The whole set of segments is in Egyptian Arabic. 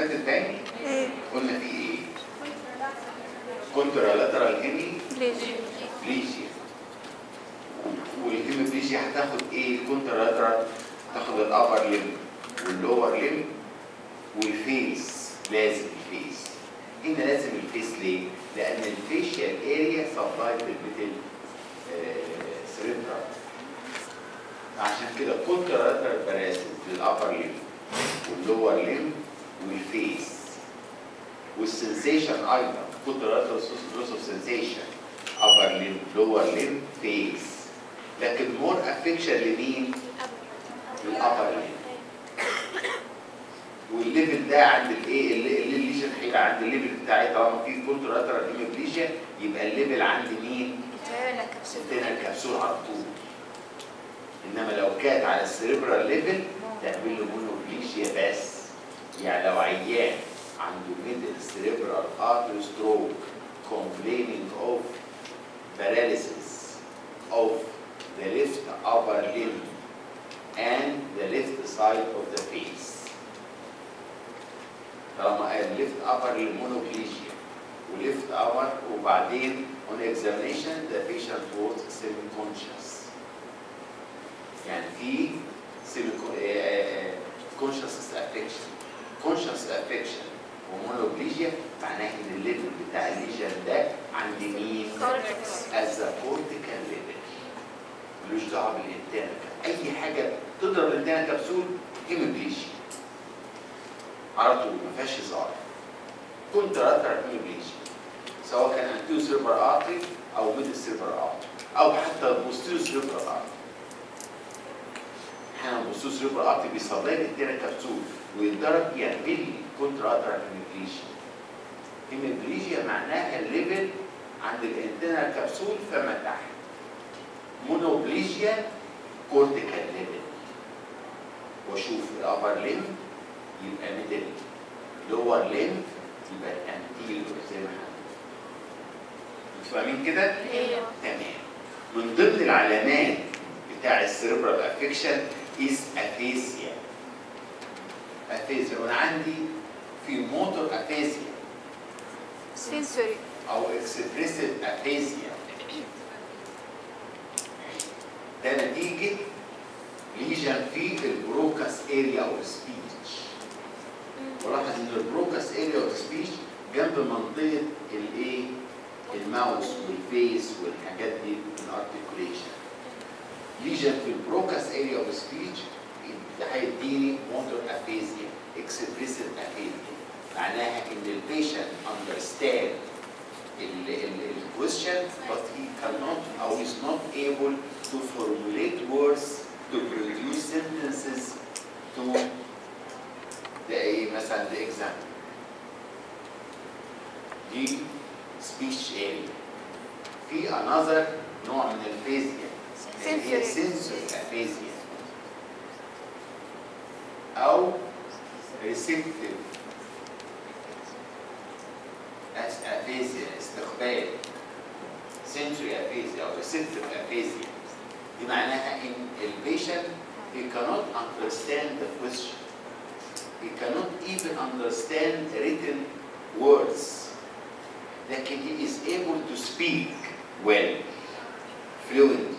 فاتت تاني ايه قلنا في ايه كونترالاترال هيمي ليش بليجيا والهيموبليجيا هتاخد ايه الكونترالاترال تاخد الابر ليم واللور ليم والفيس لازم الفيس هنا لازم الفيس ليه؟ لان الفيشيال اريا سبلايد بالميتل سريبرال عشان كده كونترالاترال باراسيت للابر ليم واللور ليم والفيس والسنسيشن ايضا كونترالاترال لوس اوف سنسيشن upper limb lower limb face لكن more affection لمين؟ للأبر limb والليفل ده عند الايه اللي الليجن هيبقى عند الليفل بتاعي طالما في كونترالاترال هيموبليجيا يبقى الليفل عند مين؟ تانا كبسول عندنا الكبسول على طول انما لو كانت على السريبرال ليفل تعمل له مونوبليجيا بس يعني لو عيان عنده ميدل سريبرال ارتري ستروك complaining of paralysis of the left upper limb and the left side of the face طالما قال left upper limb monoplegia وليفت upper وبعدين on examination the patient was semi conscious يعني في semi conscious affection conscious affection ومونوبليجيا معناه ان الليفل بتاع الليجن ده عند مين؟ Cortex. از كورتيكال ليفل ملوش دعوه بالانتانا اي حاجه تضرب الانتانا كبسول هيموبليجيا على طول ما فيهاش هزار كنت راتر هيموبليجيا سواء كان انتيو سيرفر ارتري او ميدل سيرفر ارتري او حتى بوستيرو سيرفر ارتري احيانا البوستيرو سيرفر ارتري بيصلي الانتانا كبسول ويتضرب يعمل لي كونتر اترا هيموبليجيا هيموبليجيا معناها الليفل عند الانتنا كبسول فما تحت مونوبليجيا كورتيكال ليفل واشوف الابر ليم يبقى ميدل لور ليم يبقى الانتيريور زي ما احنا انتوا فاهمين كده؟ ايوه تمام من ضمن العلامات بتاع السيربرال افكشن از افيسيا افيسيا وانا عندي في موتور افيسيا سنسوري او اكسبريسيف افيسيا ده نتيجه ليجن في البروكاس اريا او سبيتش ولاحظ ان البروكاس اريا او سبيتش جنب منطقه الايه الماوس والفيس والحاجات دي الارتكوليشن ليجن في البروكاس اريا اوف سبيتش ده هيديني موتور افيزيا اكسبريسيف افيزيا معناها ان البيشنت اندرستاند الكويشن but he cannot or is not able to formulate words to produce sentences to the ايه مثلا the example دي speech area في another نوع من الفيزياء اللي هي Sensory. sensory aphasia أو receptive as aphasia استقبال sensory aphasia أو receptive aphasia دي معناها إن البيشنت he cannot understand the question he cannot even understand written words لكن he is able to speak well fluently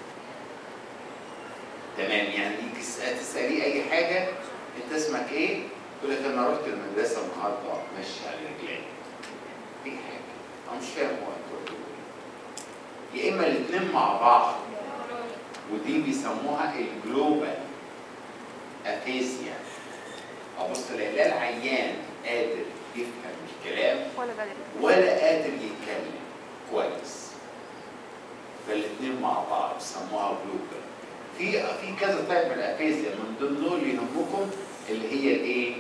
تمام يعني يجي تسأل- تسأليه أي حاجة أنت اسمك إيه؟ يقول لك أنا رحت المدرسة النهاردة ماشي على رجلي في حاجة أنا مش فاهم هو أنت بتقول إيه. يا إما الاتنين مع بعض ودي بيسموها الجلوبال أفيسيا أبص ألاقي لا العيان قادر يفهم الكلام ولا قادر ولا قادر يتكلم كويس فالاثنين مع بعض سموها جلوبال في في كذا تايب من الافيزيا من ضمنهم اللي يهمكم اللي هي الايه؟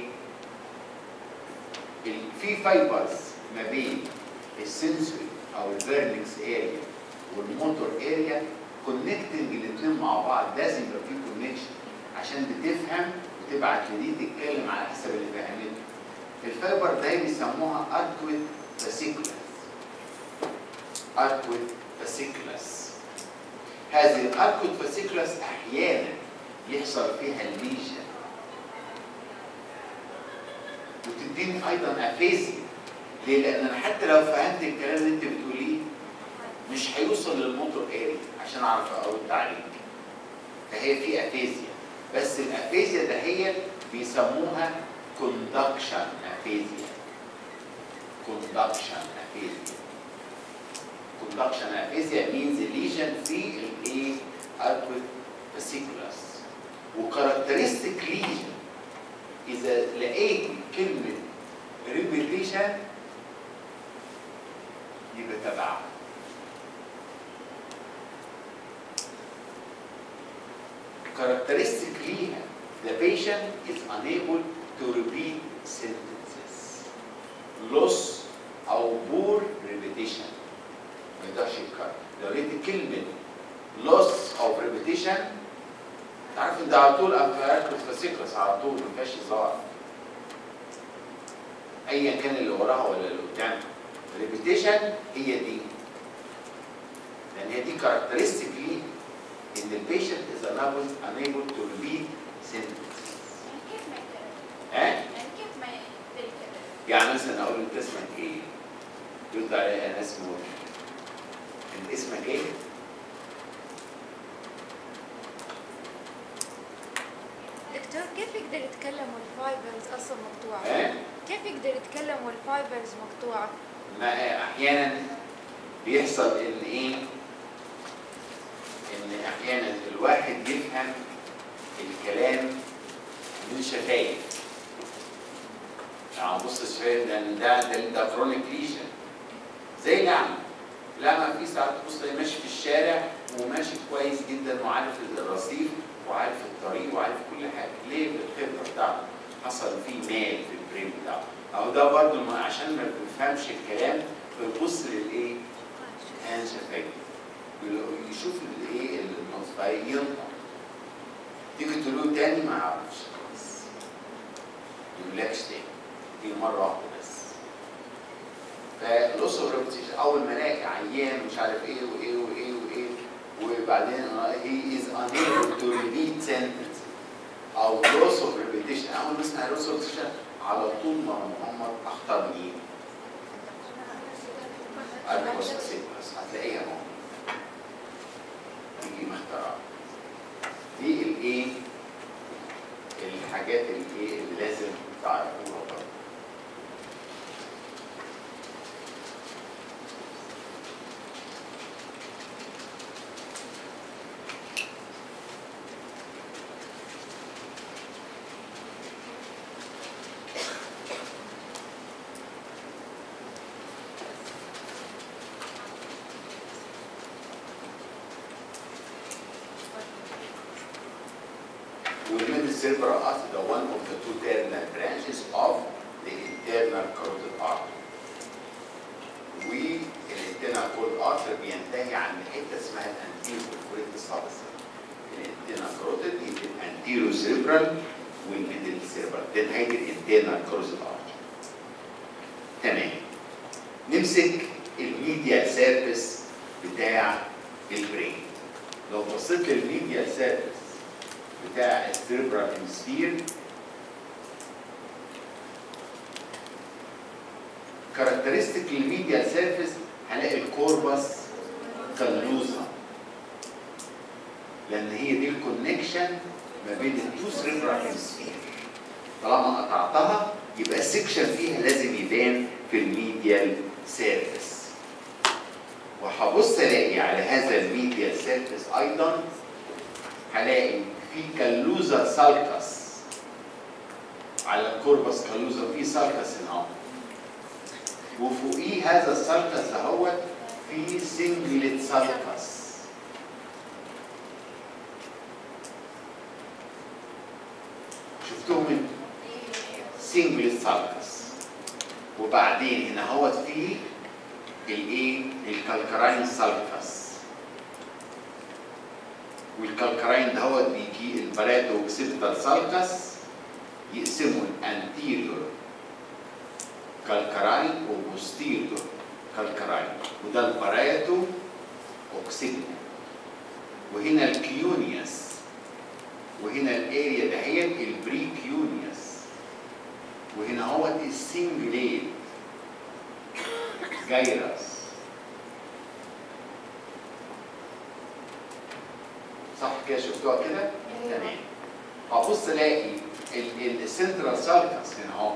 ال- في فايبرز ما بين السنسوري او الفيرنكس اريا والموتور اريا كونكتنج الاثنين مع بعض لازم يبقى في كونكشن عشان بتفهم وتبعت لدي تتكلم على حسب اللي فهمته الفايبر ده بيسموها اركويت فاسيكولاس اركويت فاسيكولاس هذه الاركويت فاسيكولاس احيانا يحصل فيها الليجن وتديني ايضا افيزيا ليه؟ لان انا حتى لو فهمت الكلام اللي انت بتقوليه مش هيوصل للموتور اري عشان اعرف ارد عليك فهي في افيزيا بس الافيزيا ده هي بيسموها كوندكشن افيزيا كوندكشن افيزيا كوندكشن افيزيا means lesion في الايه اركويت فاسيكولاس وكاركترستيك ليجن اذا لقيت كلمه ريبيتيشن يبقى تبعها characteristic ليها the patient is unable to repeat sentences loss او poor repetition ما يقدرش يتكرر لو لقيت كلمة loss of repetition تعرف ان ده على طول امبيركل فاسيكلس على طول ما فيهاش هزار ايا كان اللي وراها ولا اللي قدامها repetition هي دي لان هي دي كاركترستيك ليه ان البيشنت از unable unable to repeat sentences يعني كيف ما يقدر؟ ها يعني كيف ما يقدر يكرر؟ يعني مثلا اقول انت اسمك ايه؟ يرد علي انا اسمي وجهي. انت اسمك ايه؟ دكتور كيف يقدر يتكلم والفايبرز اصلا مقطوعه؟ ها؟ كيف يقدر يتكلم والفايبرز مقطوعه؟ ما احيانا بيحصل ان ايه؟ ان احيانا الواحد يفهم الكلام من شفايف. يعني بص الشفايف ده ده ده, ده كرونيك ليشن زي لعمة لعمة في ساعات تبص تلاقيه ماشي في الشارع وماشي كويس جدا وعارف الرصيف وعارف الطريق وعارف كل حاجة ليه بالخبرة بتاعته حصل فيه مال في البرين بتاعه أو ده برضه ما- عشان ما بيفهمش الكلام فيبص للإيه؟ هان شفايف يشوف الايه النص ينطق تيجي تقول له تاني ما يعرفش خلاص ما يقولكش تاني دي مره واحده بس فلوس اوف ريبتيشن اول ما الاقي عيان مش عارف ايه وايه وايه وايه وبعدين هي از unable to repeat sentence او loss of repetition اول ما اسمع loss of repetition على طول مع محمد اختار مين؟ الكوساسيكوس هتلاقيها موجودة يجي مخترعة دي الايه الحاجات الايه اللي لازم تعرفوها برضه والميدل cerebral artery the one of the two terminal branches of the internal carotid artery. والinternal carotid artery بينتهي عند حته اسمها الانتيرو كوريت سابس. الانترنال carotid يبقى الانتيرو cerebral والميدل cerebral ده نهايه الانترنال carotid artery. تمام. نمسك الميديال سيرفيس بتاع البرين. لو بصيت للميديال سيرفيس بتاع السيربرال هيمسفير كاركترستيك الميديا سيرفيس هلاقي الكوربس كالوزا لان هي دي الكونكشن ما بين التو سيربرال هيمسفير طالما قطعتها يبقى السكشن فيها لازم يبان في الميديال سيرفيس وهبص الاقي على هذا الميديال سيرفيس ايضا هلاقي في كالوزا سالكس على الكوربس كالوزا في سالكس هنا اهو. وفوقيه هذا السالكس اهوت في سنجلت سالكس شفتوهم انتوا سنجلت سالكس وبعدين هنا اهوت في الايه الكالكراين سالكس والكالكراين دهوت بيجي البراتو اوكسيبيتال سالكس يقسموا الانتيريور كالكراين وبوستيريور كالكراين وده البراتو اوكسيبيتال وهنا الكيونيوس وهنا الاريا دهيت البريكيونيوس وهنا هو السنجليل جايرس صح كده شفتوها كده؟ أيوة. تمام هبص الاقي السنترال سالكس هنا اهو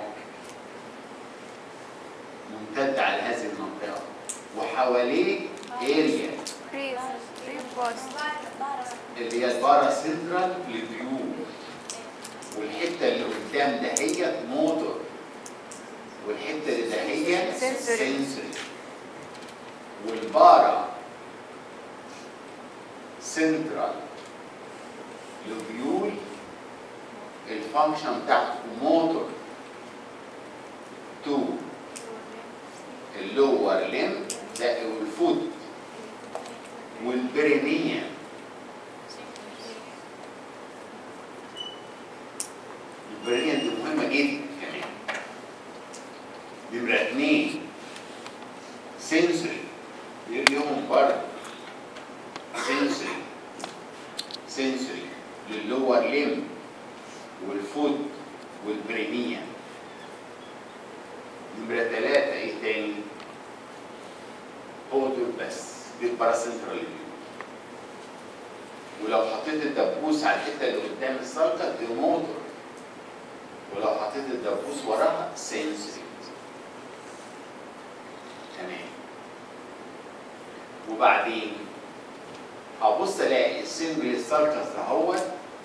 ممتد على هذه المنطقه وحواليه اريا فري فري بوست اللي هي البارا سنترال ليفيو والحته اللي قدام ده هي موتور والحته اللي ده هي Sensory. سنسوري والبارا سنترال لوبيول الفانكشن بتاعته موتور تو اللور ليم ده والفوت والبرينيا البرينيا دي مهمة جدا كمان نمرة اتنين سنسوري ليهم برضه سنسوري سنسوري للور ليم والفوت والبرينيا نمرة تلاتة ايه تاني؟ هو دول بس دي الباراسنترال فيو ولو حطيت الدبوس على الحته اللي قدام السلطه دي موتور ولو حطيت الدبوس وراها سنسوري تمام وبعدين هبص الاقي السنجل السالكس دهوت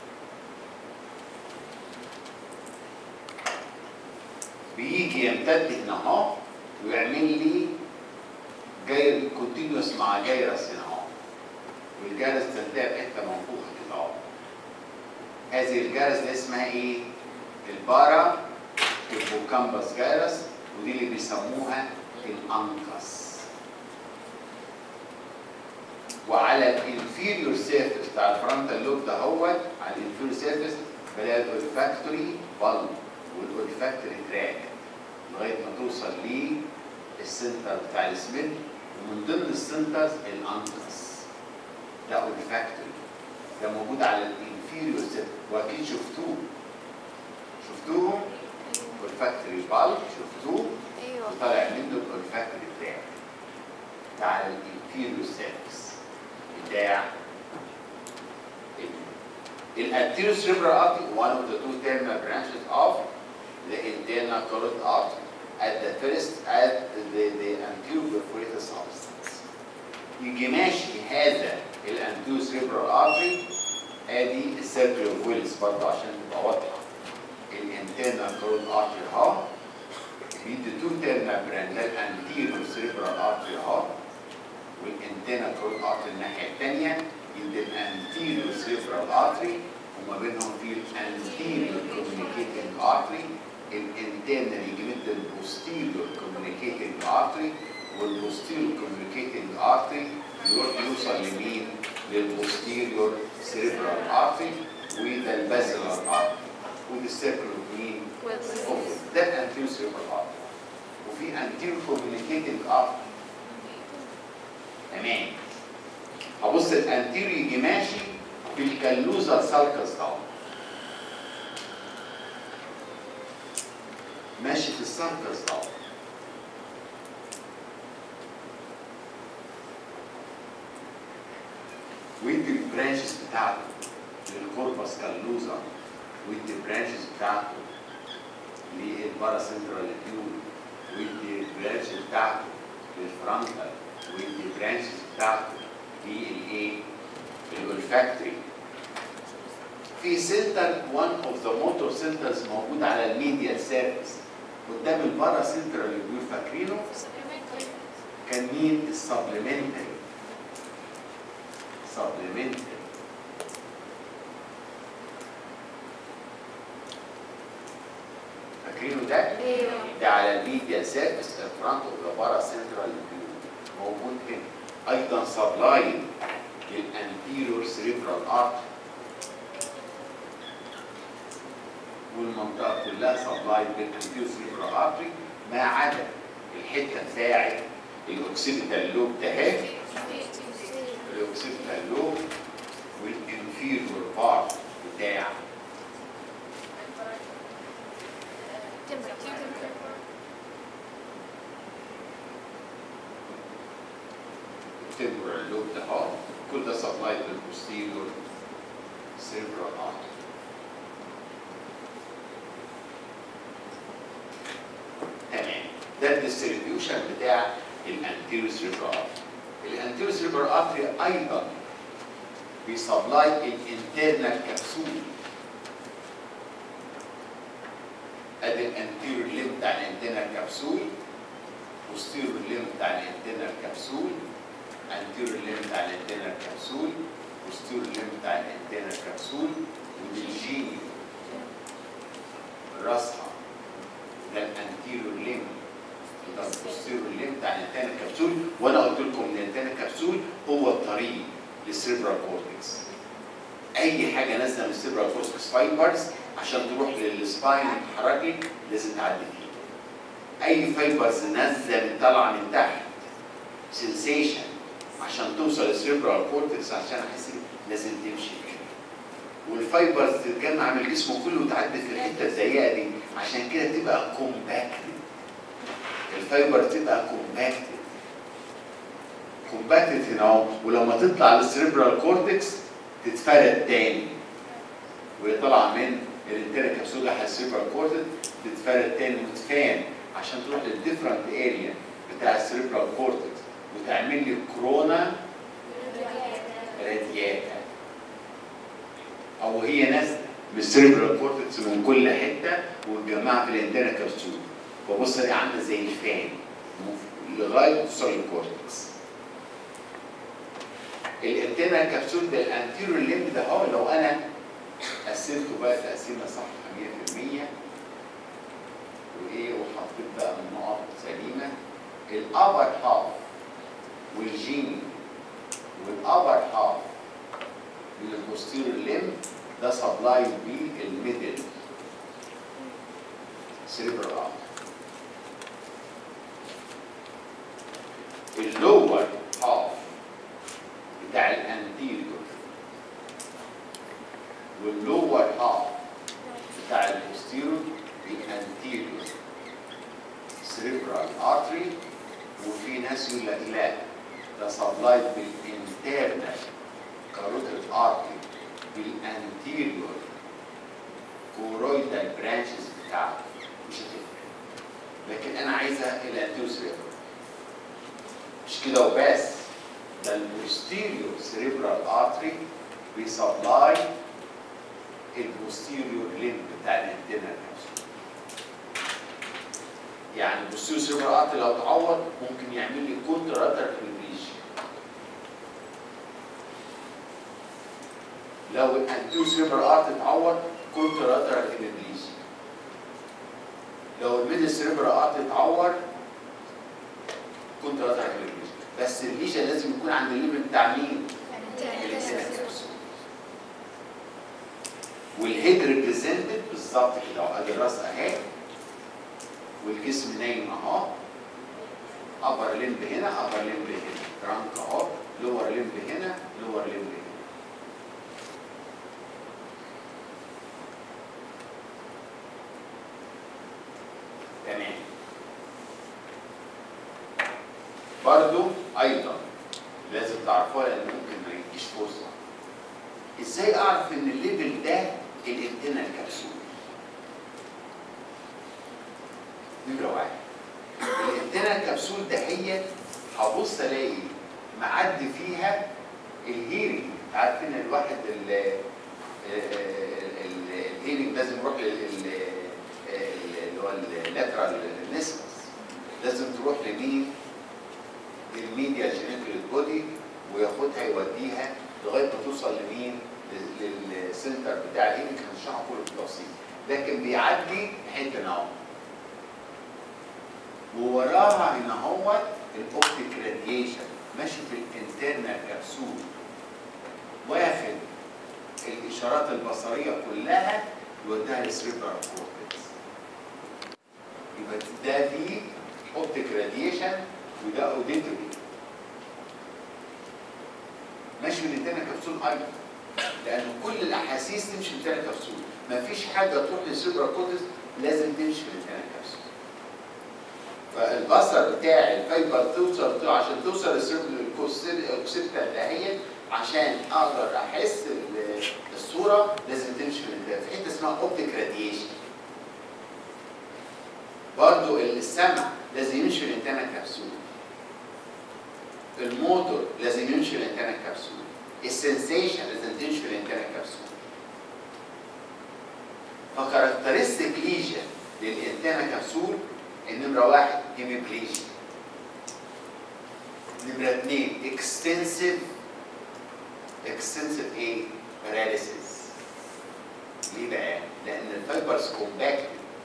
بيجي يمتد هنا اهو ويعمل لي جاي كونتينوس مع جايرس هنا اهو والجرس تنتهي بحته منفوخه كده اهو هذه الجرس دي اسمها ايه؟ البارا البوكامبس جايرس ودي اللي بيسموها الانكس وعلى الانفيريور سيرفيس بتاع الفرونتال لوب ده هو على الانفيريور سيرفيس بلاقي الاولفاكتوري بالب والاولفاكتوري تراك لغايه ما توصل للسنتر بتاع السميث ومن ضمن السنترز الانكس ده اولفاكتوري ده موجود على الانفيريور سيرفيس واكيد شفتوه شفتوهم اولفاكتوري بالب شفتوه ايوه وطالع منه الاولفاكتوري تراك ده على الانفيريور سيرفيس بتاع الانتيريور cerebral artery one of the two terminal branches of the internal carotid artery at the first at the, the anterior perforated substance يجي ماشي هذا الانتيريور cerebral artery ادي السيركل ويلز برضه عشان تبقى واضحه الانترنال كارود ارتري اهو بيدي تو تيرنال بران ده الانتيريور cerebral artery اهو والانترنال كارود ارتري الناحيه الثانيه يدي الانتيريور cerebral artery وما بينهم في الانتيريور communicating artery الانترنال يجي مد البوستيريور communicating artery والبوستيريور communicating artery يروح يوصل لمين؟ للبوستيريور cerebral artery وده البازلر artery ودي السيركل مين؟ With- ده الانتيريور cerebral artery وفي anterior communicating artery تمام هبص الانتيريور يجي ماشي في الكالوزا سالكس ده ماشي في السالكس ده ويدي البرانشز بتاعته للكوربس كالوزا ويدي البرانشز بتاعته للباراسنترال تيوب ويدي البرانشز بتاعته للفرونتال ويدي البرانشز بتاعته للايه؟ الولفاكتوري في سنتر one of the motor centers موجود على الميديال سيرفيس قدام البارا سنترال اللي بيقول فاكرينه كان مين السبلمنتري سبلمنتري فاكرينه ده؟ ايوه ده على الميديا سيرفيس الفرونت اوف ذا بارا سنترال موجود هنا ايضا سبلاين للانتيريور سيريبرال ارتري والمنطقه كلها سبلاين للانتيريور سيريبرال ارتري ما عدا الحته بتاعت الاوكسيبيتال لوب ده اهي الاوكسيبيتال لوب والانفيريور بارت بتاع التمبرال لوب ده اهو كل ده سبلايد بالبوستيريور سيربرال ارتري تمام ده الديستريبيوشن بتاع الانتيريور سيربرال ارتري الانتيريور سيربرال ارتري ايضا بيسبلاي الانترنال كبسول ادي الانتيريور ليم بتاع الانترنال كبسول posterior ليم بتاع الانترنال كبسول anterior limb بتاع الانترنال كبسول posterior limb بتاع الانترنال كبسول ودي الجيني راسها ده الانتيريور ليم ده البوستيريور ليم بتاع الانترنال كبسول وانا قلت لكم ان الانترنال كبسول هو الطريق للسيربرال كورتكس اي حاجه نازله من السيربرال كورتكس فايبرز عشان تروح للسباين تتحركي لازم تعدي فيه اي فايبرز نازله من طالعه من تحت سنسيشن عشان توصل للسيربرال كورتكس عشان احس لازم تمشي كده والفايبرز تتجمع من الجسم كله وتعدي في الحته الضيقه دي عشان كده تبقى كومباكتد الفايبر تبقى كومباكتد كومباكتد هنا اهو ولما تطلع للسيربرال كورتكس تتفرد تاني وهي طالعه من الانترنال كبسول على السيربرال كورتكس تتفرد تاني وتفان عشان تروح للديفرنت اريا بتاع السيربرال كورتكس وتعمل لي كورونا رادياتا او هي نازله من السيربرال كورتكس من كل حته وتجمعها في الانترنال كبسول فبص دي عامله زي الفان لغايه ما توصل للكورتكس الانترنال كبسول ده الانتيريور ليمب ده اهو لو انا قسمته بقى تقسيمه صح 100% وايه وحطيت بقى النقط سليمه الابر هاف والجيني والابر هاف من البوستيريور ليمب ده سبلاي بالميدل سيريبرال ارتري اللور هاف بتاع الانتيريور واللور هاف بتاع البوستيريور بالانتيريور سيريبرال ارتري وفي ناس يقول لك لا ده سبلايد بالانترنال كاروتيد ارتري بالانتيريور كورويدال برانشز بتاعته مش هتفرق لكن انا عايزها الانتيريور سيريبرال مش كده وبس ده البوستيريور سيريبرال ارتري بيسبلاي البوستيريور ليمب بتاع الانترنال كبسول يعني البوستيريور سيريبرال ارتري لو اتعور ممكن يعمل لي كونتراتر فيبريشن لو الانتيريور سيريبرال ارتري اتعور كونتراتر فيبريشن لو الميدل سيريبرال ارتري اتعور كونتراتر فيبريشن بس الليشن لازم يكون عند الليفل بتاع مين؟ الانترنال كبسول والهيد ريبريزنتد بالظبط كده اهو ادي الراس اهي والجسم نايم اهو ابر لمب هنا ابر لمب هنا ترانك اهو لور لمب هنا لور لمب هنا تمام برضو ايضا لازم تعرفوها لان ممكن ما يجيش فرصه ازاي اعرف ان الليفل ده الانترنال كبسول نمره واحد الانترنال كبسول ده هي هبص الاقي معدي فيها الهيرنج عارفين الواحد ال- ال- الهيرنج لازم يروح لل ال- اللي هو اللاترال نسبس لازم تروح لمين؟ للميديا جينيكال بودي وياخدها يوديها لغايه ما توصل لمين؟ لل- للسنتر بتاع الهيرنج هنشرحه كله بالتفصيل لكن بيعدي حته هنا اهو ووراها هنا هو الاوبتيك راديشن ماشي في الانترنال كبسول واخد الاشارات البصريه كلها يوديها للسريبرال كورتكس يبقى ده فيه اوبتيك راديشن وده اوديتوري ماشي في الانترنال كبسول ايضا لان كل الاحاسيس تمشي في الانترنال كبسول مفيش حاجه تروح للسريبرال كورتكس لازم تمشي في الانتنه كبسول فالبصر بتاع الفايبر توصل عشان توصل للكوسيبتا دهيت عشان اقدر احس ال- الصوره لازم تمشي في الانتنه في حته اسمها اوبتيك راديشن برضو السمع لازم يمشي في الانتنه كبسول الموتور لازم يمشي في الانتنه كبسول السنسيشن لازم تمشي في الانتنه كبسول فكاركترستيك ليجن للانتنه كبسول النمره واحد هيميبليجيا نمره اثنين اكستنسيف اكستنسيف ايه؟ باراليسيس ليه بقى؟ لان الفايبرز كومباكت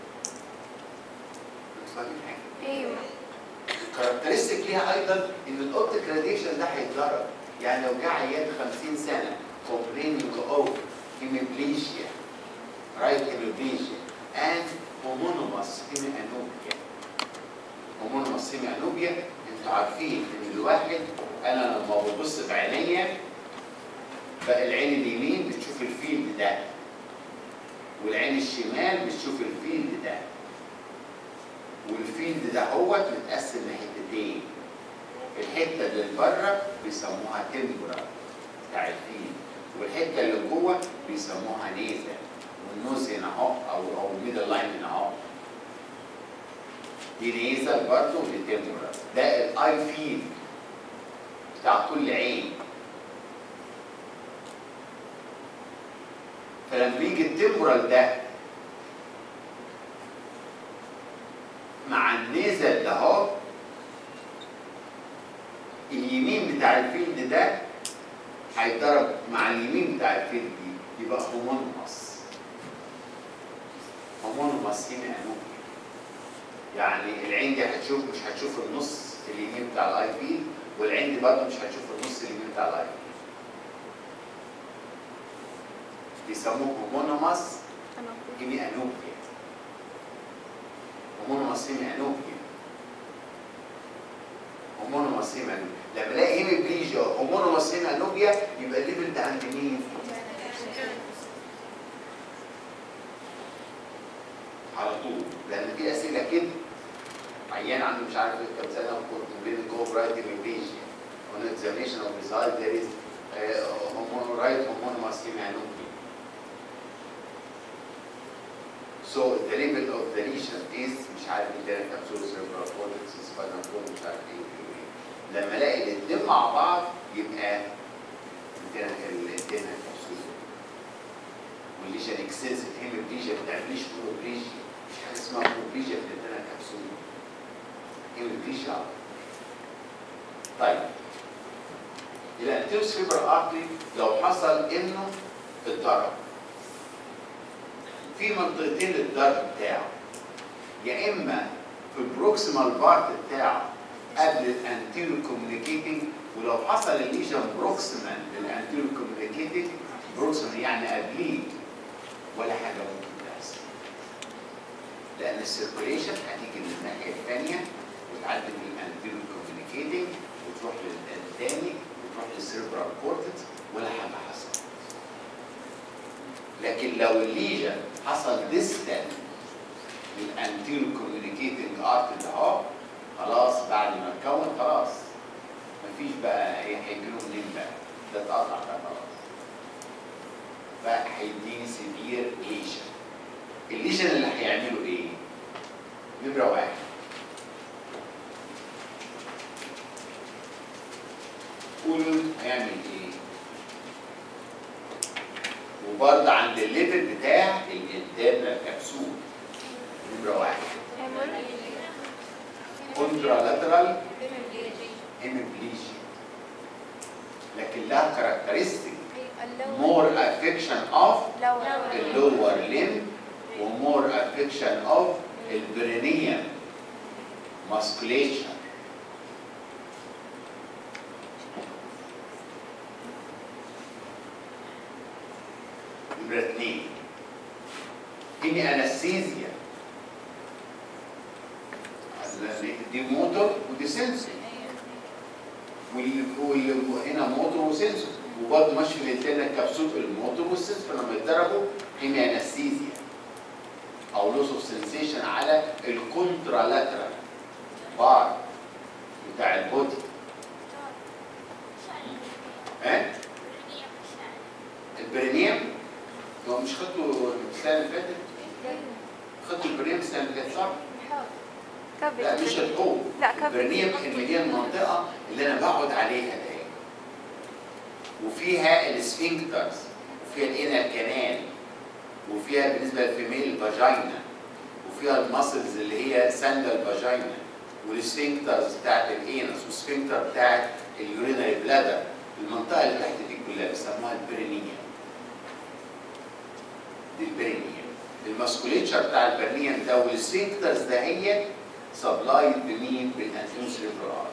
ايوه كاركترستيك ليها ايضا ان الاوبتيك راديشن ده هيتضرب يعني لو جه عيان 50 سنه complaining of hemiplegia right hemiplegia and homonymous hemianopia homonymous hemianopia انتوا عارفين ان الواحد انا لما ببص بعينيا بقى العين اليمين بتشوف الفيلد ده والعين الشمال بتشوف الفيلد ده والفيلد ده هو متقسم لحتتين الحته اللي بره بيسموها تمبرا بتاع الفيل والحته اللي جوه بيسموها نيزل والنوز هنا اهو او او الميدل لاين هنا اهو دي نيزل برضه ودي تمبرا ده الاي فيلد بتاع كل عين فلما يجي التمبرال ده مع النيزل ده اهو اليمين بتاع الفيلد ده هيتضرب مع اليمين بتاع الفيلد دي يبقى هومونوماس هومونوماس هنا انوبيا يعني العين دي هتشوف مش هتشوف النص اليمين بتاع الاي فيلد والعين دي برضه مش هتشوف النص اليمين بتاع الاي فيلد بيسموه هومونوماس هيمي انوبيا هومونوماس هيمي انوبيا هومونوماس هيمي انوبيا لما الاقي هيمي بليجيا هومونوماس هيمي انوبيا يبقى الليفل ده عند مين؟ على طول لان في اسئله كده عيان عنده مش عارف ايه كام سنه بين جو برايت هيميبليجيا on examination of result there is uh, hormone right homonymous hemianopia So the level of the lesion is مش عارف ايه كبسول cerebral cortex spinal cord مش عارف ايه ايه ايه لما الاقي الاثنين مع بعض يبقى الانتنا كبسول والليشن اكسنسيف هيموبليجيا ما بتعمليش مونوبليجيا مش حاجه اسمها مونوبليجيا في الانتنا كبسول هيموبليجيا طيب الانتيرو سيربرال ارتري لو حصل انه اتضرب في منطقتين للضرب بتاعه يا اما في البروكسيمال بارت بتاعه قبل الانتيرو كوميونيكيتنج ولو حصل الليجن بروكسيمال للانتيرو كوميونيكيتنج بروكسيمال يعني قبليه ولا حاجه ممكن تحصل لان السيركوليشن هتيجي من الناحيه الثانيه وتعدي من الانتيرو كوميونيكيتنج وتروح للثاني وتروح للسيربرال كورتكس ولا حاجه حصلت لكن لو الليجن حصل ديستال للانتيرو كوميونيكيتنج ارت ده اهو خلاص بعد ما اتكون خلاص مفيش بقى هي هيجيله منين بقى ده اتقطع بقى خلاص فهيديني سيفير ليجن الليجن اللي هيعمله ايه؟ نمرة واحد قولوا هيعمل ايه؟ وبرضه عند الليفل بتاع الانترنال كبسول نمرة واحد كونترالاترال هيموبليجيا لكن لها كاركترستيك مور افكشن اوف لو اللور ليم ومور افكشن اوف البرينيوم ماسكوليشن نمرة اتنين دي انستيزيا دي موتور ودي سنسور وهنا موتور وسنسور وبرضه ماشي في الانترنال كبسول الموتور والسنسور لما يتضربوا هنا انستيزيا او او لوس اوف سنسيشن على الكونترالاترال بار بتاع البودي ها البرينيوم هو مش خدته السنه اللي فاتت خدته البرينيوم السنه اللي فاتت صح؟ لا مش الحوض لا كبد البرنيم اللي هي المنطقة اللي أنا بقعد عليها ده وفيها السفنكترز وفيها الانر كانال وفيها بالنسبة للفيميل فاجينا وفيها الماسلز اللي هي ساندل فاجينا والسفنكترز بتاعت الانس والسفنكتر بتاعت اليورينري بلادر المنطقة اللي تحت دي كلها بيسموها البرينيوم دي البرينيوم الماسكوليتشر بتاع البرنيوم ده والسفنكترز ده هي سبلايد بمين؟ بالانتيون سيريبرال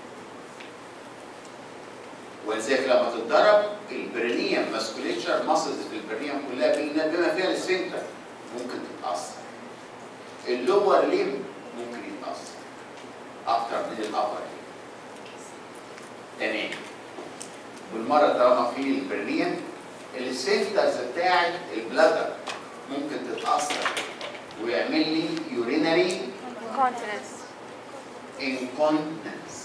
ولذلك لما تتضرب البرينيوم ماسكوليتشر ماسلز في البرينيوم كلها بما بما فيها السفنكتر ممكن تتاثر اللور ليم ممكن يتاثر اكتر من الابر تمام والمره طالما في البرينيوم السفنكترز بتاعت البلادر ممكن تتاثر ويعمل لي يورينري continence incontinence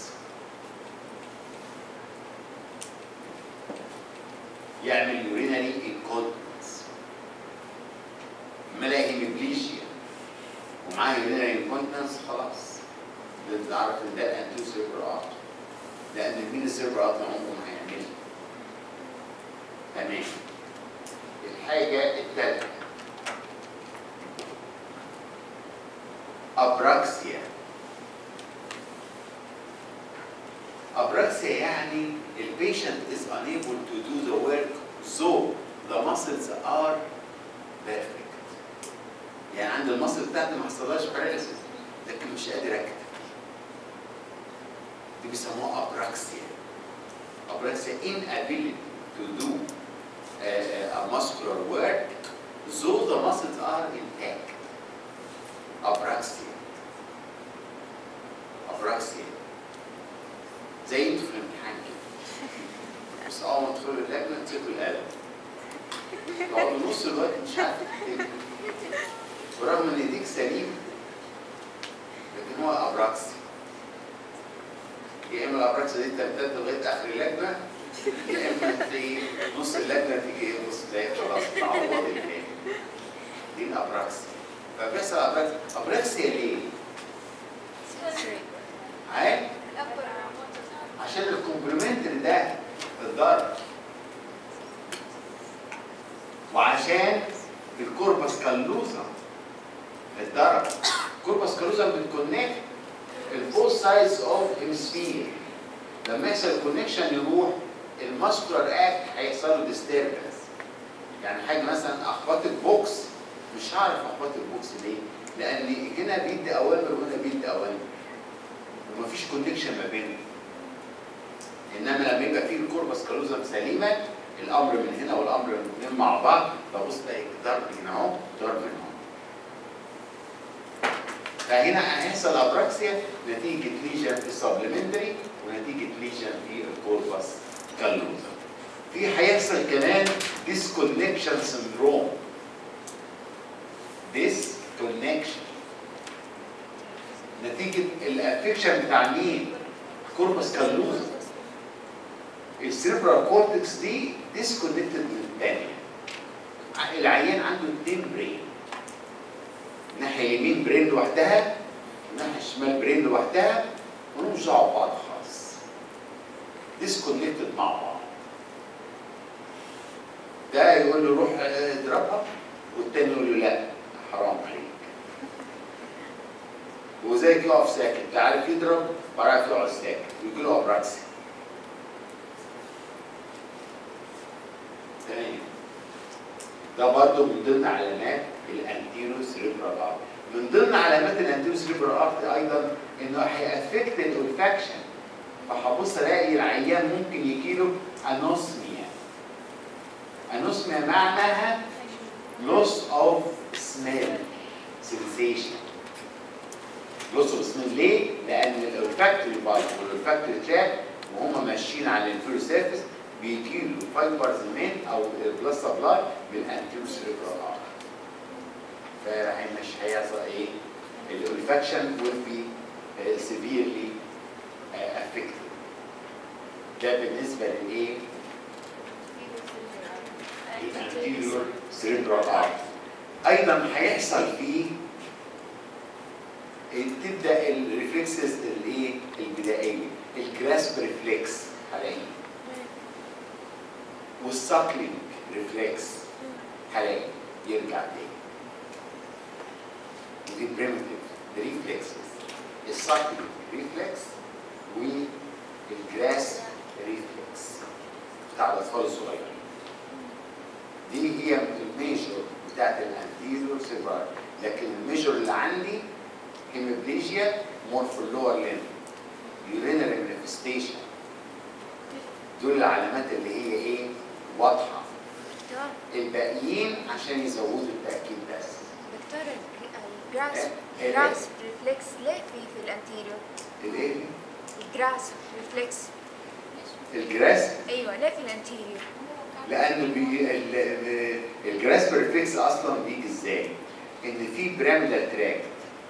يعمل urinary incontinence ملاقي هيموبليجيا ومعاه urinary incontinence خلاص ده تعرف ان ده انتو سيربرات لان المين السيربرات عمره ما هيعملها تمام الحاجه الثالثه أبراكسيا أبراكسيا يعني the patient is unable to do the work so the muscles are perfect يعني عند المصل بتاعتي ما حصلهاش paralysis لكن مش قادر اكتب دي بيسموها أبراكسيا أبراكسيا inability to do uh, a muscular work though the muscles are intact ابراكسيا ابراكسيا زي انتوا في الامتحان كده بس اول ما تدخلوا اللجنه تمسكوا القلم تقعدوا نص الوقت مش عارف تكتب ورغم ان ايديك سليمه لكن هو ابراكسي يا اما الابراكسيا دي تمتد لغايه اخر اللجنه يا اما تلاقي نص اللجنه تيجي بص تلاقي خلاص تعوض الباقي دي الابراكسيا فبيحصل ابراكسيا ابراكسيا ليه؟ عارف؟ عشان الكومبلمنتري ده الضرب وعشان الكوربس كالوزا الضرب الكوربس كالوزا بتكونكت البوث سايدز اوف هيمسفير لما يحصل كونكشن يروح الماسكولار اكت هيحصل له ديستربنس يعني حاجه مثلا اخبط البوكس مش هعرف اخبط البوكس ليه؟ لان هنا بيدي اوامر وهنا بيدي اوامر ومفيش كونكشن ما بينهم انما لما يبقى فيه الكوربس كالوزم سليمه الامر من هنا والامر من هنا مع بعض ببص تلاقي ضرب هنا اهو ضرب هنا اهو فهنا هيحصل ابراكسيا نتيجه ليجن في السبلمنتري ونتيجه ليجن في الكوربس كالوزم في هيحصل كمان ديسكونكشن سندروم ديسكونكشن نتيجه الافكشن بتاع مين؟ كوربس كالوزم السيربرال كورتكس دي ديسكونكتد من الثانيه العيان عنده اثنين برين الناحيه اليمين برين لوحدها والناحيه الشمال برين لوحدها ملهمش دعوه ببعض خالص ديسكونكتد مع بعض ده يقول له روح اضربها والتاني يقول له لا حرام عليك وزيك يقف ساكت لا عارف يضرب ولا عارف يقعد ساكت ويجي له ابراكسي تمام ده برضه من ضمن علامات الانتيرو سيريبرال ارت من ضمن علامات الانتيرو سيريبرال ارت ايضا انه هيأفكت الاولفاكشن فهبص الاقي العيان ممكن يجيله انوسميا انوسميا معناها loss of smell sensation loss of smell ليه؟ لأن الأولفاكتوري بايت والأولفاكتوري تراك وهم ماشيين على الانفيرو سيرفيس بيجيله فايبرز من أو بلس سبلاي من الانتيرو سيريبرال ارت فمش هيحصل ايه الاولفاكشن will be uh, severely uh, affected ده بالنسبه للايه الانتيريور سيريبرال artery ايضا هيحصل فيه تبدا الريفلكسز الايه البدائيه الجراسب ريفلكس هلاقيه والساكلينج ريفلكس هلاقي يرجع تاني ودي بريمتيف ريفلكسز الساكلينج ريفلكس والجراس ريفلكس بتاع الاطفال الصغيرين دي هي الميجور بتاعت الانتيريور سيبار لكن الميجور اللي عندي هيموبليجيا مور في اللور لين يورينري مانيفستيشن دول العلامات اللي هي ايه واضحه دكتور الباقيين عشان يزودوا التاكيد بس دكتور الجراس إيه؟ إيه؟ الجراس ريفلكس ليه في في الانتيريور الايه الجراس ريفلكس الجراس ايوه ليه في الانتيريور لان بي ال- ال- الجراس ريفلكس اصلا بيجي ازاي ان في براميدال تراك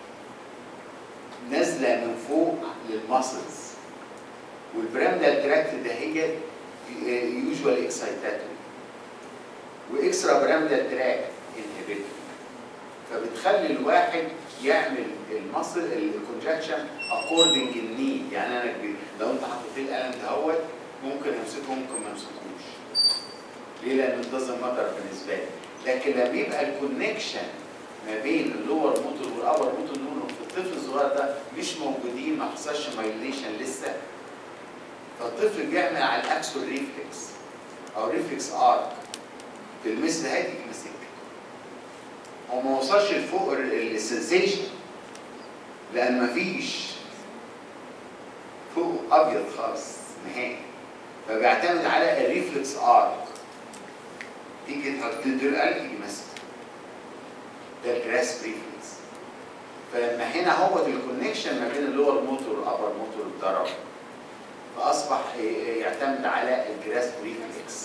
نازله من فوق للماسلز والبراميدال تراكت ده هي يوجوال اكسايتاتوري واكسترا براميدال تراك انهبيتوري فبتخلي الواحد يعمل المصل الكونجكشن اكوردنج النيد يعني انا كبير لو انت حطيت لي القلم دهوت ممكن امسكه ممكن ما امسكوش ليه؟ لان الدزن مطر بالنسبه لي لكن لما يبقى الكونكشن ما بين اللور موتور والابر موتور نون في الطفل الصغير ده مش موجودين ما حصلش مايليشن لسه فالطفل بيعمل على الاكسول ريفلكس او ريفلكس ارك في المثل هادي يمسك هو ما وصلش لفوق السنسيشن لان مفيش فوق ابيض خالص نهائي فبيعتمد على الريفلكس ارك تيجي تحط تدير القلب يمسك ده الجراس ريفلكس فلما هنا هو الكونكشن ما بين اللور موتور والابر موتور اتضرب فاصبح يعتمد على الجراس ريفلكس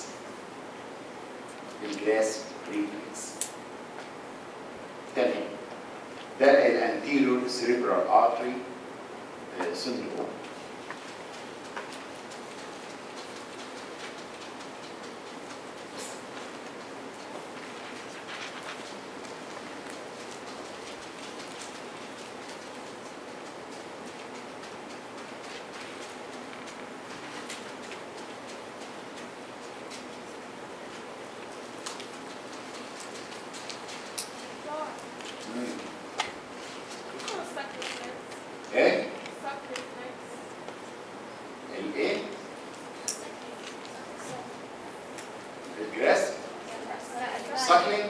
الجراس ريفلكس تمام ده الانتيريور سيريبرال ارتري سندروم مم. ايه الايه الجراس ساكلينج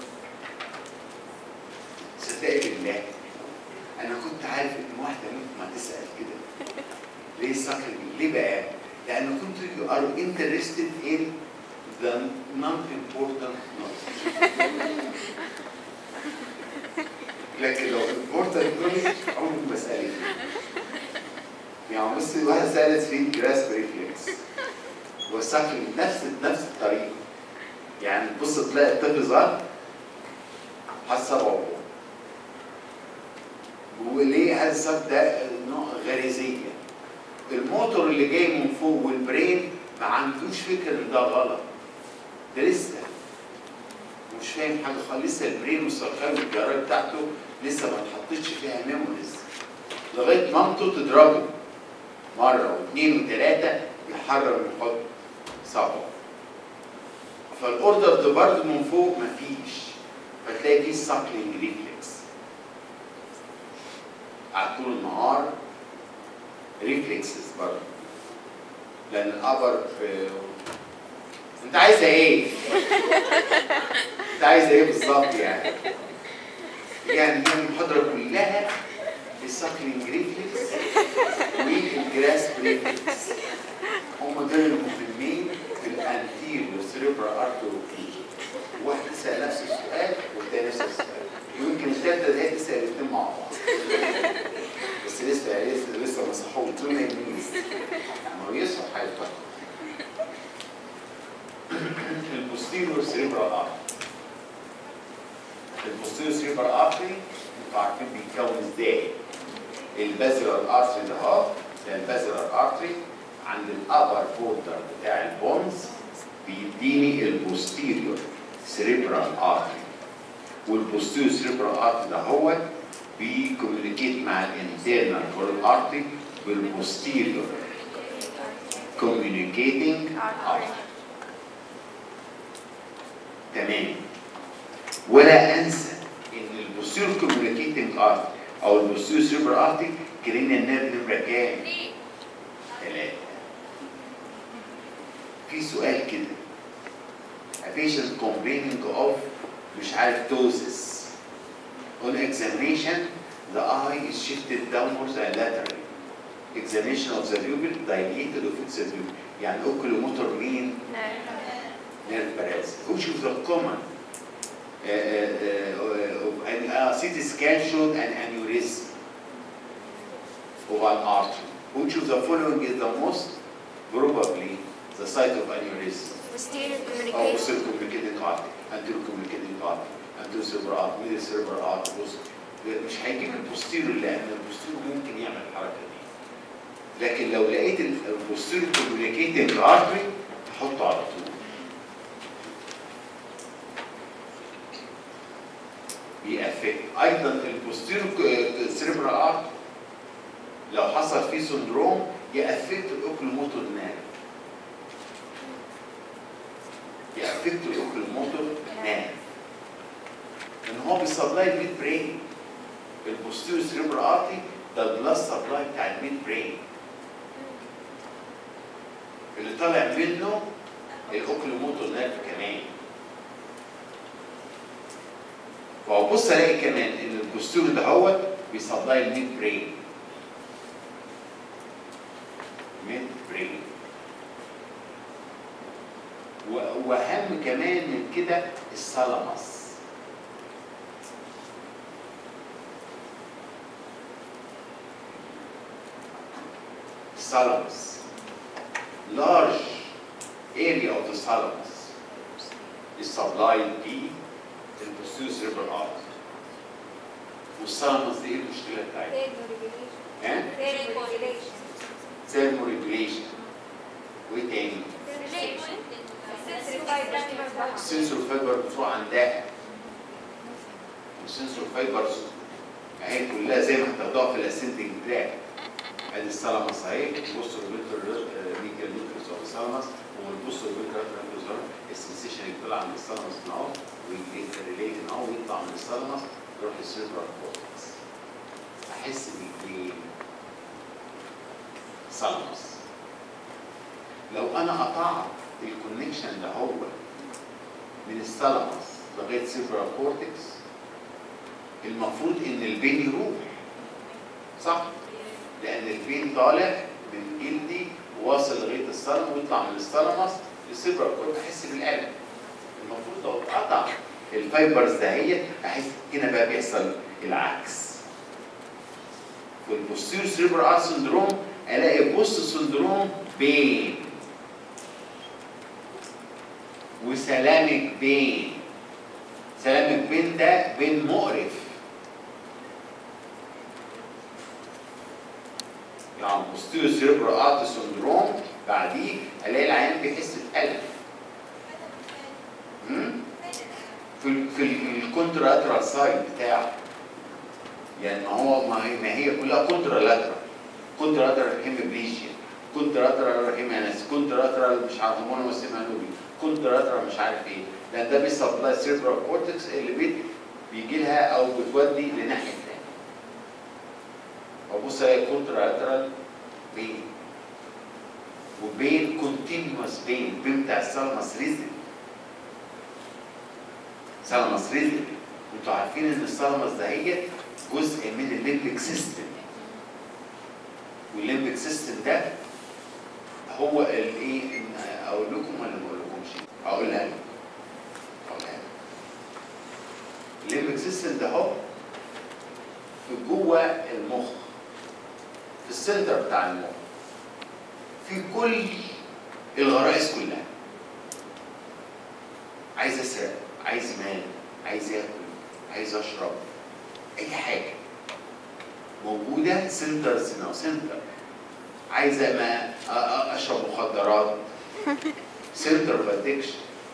صدقني بالله انا كنت عارف ان واحده منكم هتسال كده ليه ساكلينج ليه بقى لان كنت you are interested in the non-important knowledge لكن لو important knowledge عمري ما سالت يعني بص واحده سالت في جراس ريفلكس والساكلينج نفس نفس الطريقه يعني تبص تلاقي الطفل ظهر حاسه بابا وليه هذا السبب ده نوع غريزيه الموتور اللي جاي من فوق والبرين ما عندوش فكر ان ده غلط ده لسه مش فاهم حاجه خالص لسه البرين والسرطان والجرايه بتاعته لسه ما اتحطتش فيها ميموريز لغايه مامته تضربه مره واثنين وثلاثه يحرر ويحط صبعه فالاوردر ده برضه من فوق مفيش فتلاقي فيه ساكلينج ريفلكس على طول النهار ريفلكسز برضه لان الابر في انت عايزه ايه؟ انت عايزه ايه بالظبط يعني؟ يعني هي المحاضره كلها الساكلينج ريفلكس والجراس ريفلكس هم دول المهمين في الانتيريور سيريبرال ارتري واحد يسال نفس السؤال والتاني نفس السؤال ويمكن الثالثه دي تسال الاثنين مع بعض بس لسه لسه لسه ما صحوش دول ما يهمنيش ما هو يصحوا هيفكر البوستيريور سيريبرال ارتري البوستيريور سيريبرال ارتري انتوا عارفين بيتكون ازاي البازلر ارتري ده اهو ده البازلر ارتري عند الابر بوردر بتاع البونز بيديني البوستيريور سيريبرال ارتري والبوستيريور سيريبرال ارتري ده هو بيكوميونيكيت مع الانترنال كورال ارتري بالبوستيريور communicating artery تمام ولا انسى ان البوستيريور كوميونيكيتنج ارتري او البوستيريور سيربر ارتري كرينا النيرف نمره كام؟ ثلاثة في سؤال كده A patient complaining of مش عارف ptosis On examination the eye is shifted downwards and laterally Examination of the pupil dilated or fixed pupil يعني oculomotor mean nerve paralysis which is the common uh, uh, uh, and uh, CT scan showed an aneurysm of an artery. Which of the following is the most probably the site of aneurysm? posterior أو communication posterior communicating artery, anterior communicating artery, anterior cerebral artery, medial cerebral artery. بص مش هيجيب البوستيريور لأن البوستيريور ممكن يعمل الحركة دي. لكن لو لقيت البوستيريور communicating artery حطه على طول. بيأفكت ايضا البوستيريور سيريبرال ارت لو حصل فيه سندروم يأفكت الاوكلوموتور نيرف يأفكت الاوكلوموتور نيرف ان هو بيسبلاي الميد برين البوستيريور سيريبرال ارتي ده البلاد سبلاي بتاع الميد برين اللي طالع منه الاوكلوموتور نيرف كمان وابص الاقي كمان ان البوستيريور ده هو بيسبلاي الميد برين ميد برين و- واهم كمان من كده الثالاموس الثالاموس large area of the thalamus is supplied by البوستيريور سيربرال ارت والثالاموس دي ايه المشكله بتاعتها؟ ها؟ ثيرمو ريجوليشن وايه تاني؟ السنسور فايبر بتروح عندها السنسور فايبرز اهي كلها زي ما هتاخدوها في الاسندنج تراك ادي الثالاموس اهي بص الفيتر ميكال نيوكليس اوف الثالاموس والبص الفيتر السنسيشن اللي طلع من الثالاموس من اهو ويريليت من اهو ويطلع من الثالاموس يروح للسيربرال كورتكس احس بايه؟ ثالاموس لو انا قطعت الكونكشن ده هو من الثالاموس لغايه سيربرال كورتكس المفروض ان البين يروح صح؟ لان البين طالع من جلدي واصل لغايه الثالاموس ويطلع من الثالاموس للسيربرال كورتكس احس بالالم المفروض لو اتقطع الفايبرز دهيت احس هنا بقى بيحصل العكس في البوستيريور سيربرال ارت سندروم الاقي بوست سندروم بين وسلامك بين سلامك بين ده بين مقرف يعني بوستيريور سيربرال ارت سندروم بعديه الاقي العيان بيحس بألم مم؟ في ال في الكونتراترال سايد بتاعه يعني ما هو ما هي, ما هي كلها كونترالاترال كونتراترال هيمبليجيا كونتراترال هيمانس كونتراترال مش عارف هرمون وسيمانوري كونتراترال مش عارف ايه لان ده بيسبلاي سيربرال كورتكس اللي بيت بيجي لها او بتودي لناحيه ثانيه وابص الاقي كونتراترال بين وبين كونتينوس بين بين بتاع الثالاموس ريزل ثالاموس ريزل انتوا عارفين ان الثالاموس دهيت جزء من الليمبيك سيستم والليمبيك سيستم ده هو الايه اقول لكم ولا ما اقول لكمش اقولها لكم اقولها لكم الليمبيك سيستم ده هو في جوه المخ في السنتر بتاع المخ في كل الغرائز كلها عايز اسرق عايز مال عايز ياكل عايز اشرب اي حاجه موجوده سنتر سينو سنتر عايزه ما أ- أ- اشرب مخدرات سنتر اوف ادكشن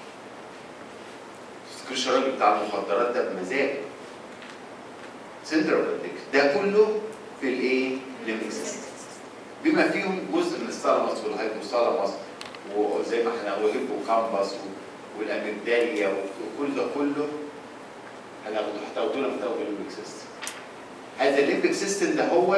تفتكرش الراجل بتاع المخدرات ده بمزاج سنتر اوف ادكشن ده كله في الايه؟ ليمبيك سيستم بما فيهم جزء من الثالاموس والهايبوثالاموس وزي ما احنا وهيبوكامبس و- والاميجداليا وكل ده كله هناخده هتاخدوه لما تاخدوا الليمبيك سيستم هذا الليمبيك سيستم ده هو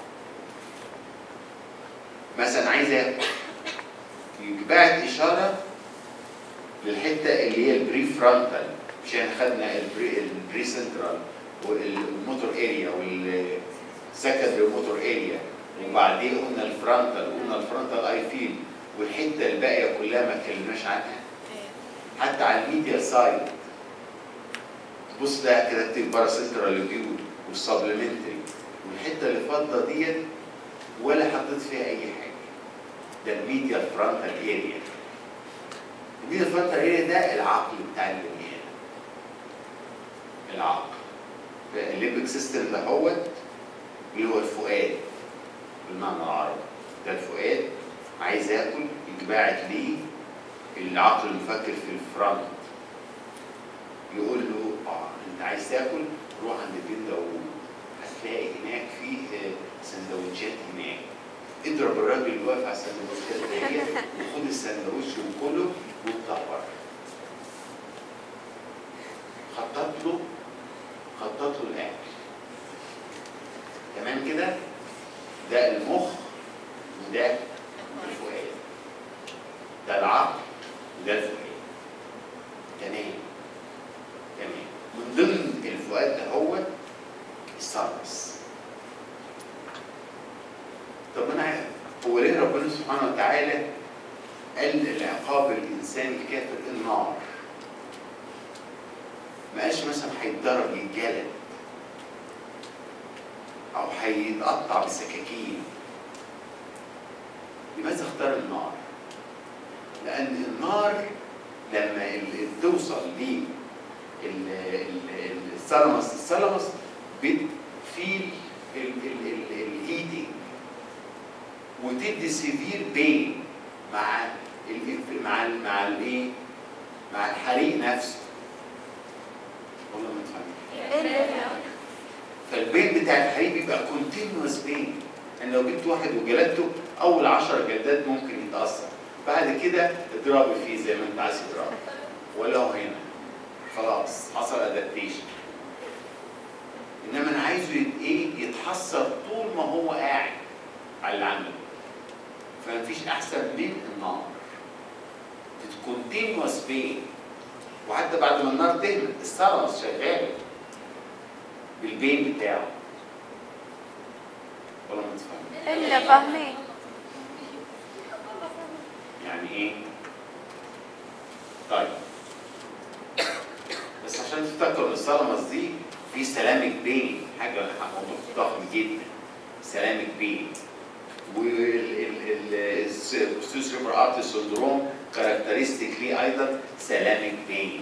مثلا عايز اكل يبعت اشاره للحته اللي هي البري فرونتال مش احنا خدنا البري البري سنترال والموتور اريا والسكندري موتور اريا وبعدين قلنا الفرونتال قلنا الفرونتال اي فيل والحته الباقيه كلها ما اتكلمناش عنها حتى على الميديا سايد تبص ده كده اكتب بارا سنترال لوبيول والسبلمنتري والحته اللي فاضله ديت ولا حطيت فيها اي حاجه ده الميديا فرونتال اريا الميديا فرونتال اريا ده العقل بتاع البني ادم العقل الليمبك سيستم ده هو اللي هو الفؤاد بالمعنى العربي ده الفؤاد عايز ياكل يتباعت ليه العقل المفكر في الفرونت يقول له اه انت عايز تاكل روح عند بين داوود هتلاقي هناك في آه، سندوتشات هناك اضرب الراجل اللي واقف على السندوتشات ديت وخد السندوتش وكله واطلع بره خطط له خطط له الاكل تمام كده ده المخ وده الفؤاد ده العقل وده الفؤاد تمام تمام من ضمن الفؤاد ده هو السارس طب انا عارف هو ليه ربنا سبحانه وتعالى قال العقاب الانسان الكافر النار ما قالش مثلا هيتضرب يتجلد او هيتقطع بالسكاكين لماذا اختار النار؟ لأن النار لما ال- توصل ل الثالاموس الثالاموس بتفيل الهيتنج وتدي سيفير بين مع ال مع ال مع الايه؟ مع الحريق نفسه. والله ما تفهمش. فالبين بتاع الحريق بيبقى كونتينوس بين يعني لو جبت واحد وجلدته اول 10 جلدات ممكن يتاثر بعد كده اضربي فيه زي ما انت عايز تضربه ولا هو هنا خلاص حصل ادابتيشن انما انا عايزه يت- ايه يتحسر طول ما هو قاعد على اللي عمله فمفيش احسن من النار كونتينوس بين وحتى بعد ما النار تهمت الثالاموس شغال بالبين بتاعه ولا ما تفهم الا فاهمين يعني ايه طيب بس عشان تفتكروا ان الثالاموس دي في سلامك بين حاجه موضوع ضخم جدا سلامك بين والسيربر ارت سندروم كاركترستيك ليه ايضا سلامك بين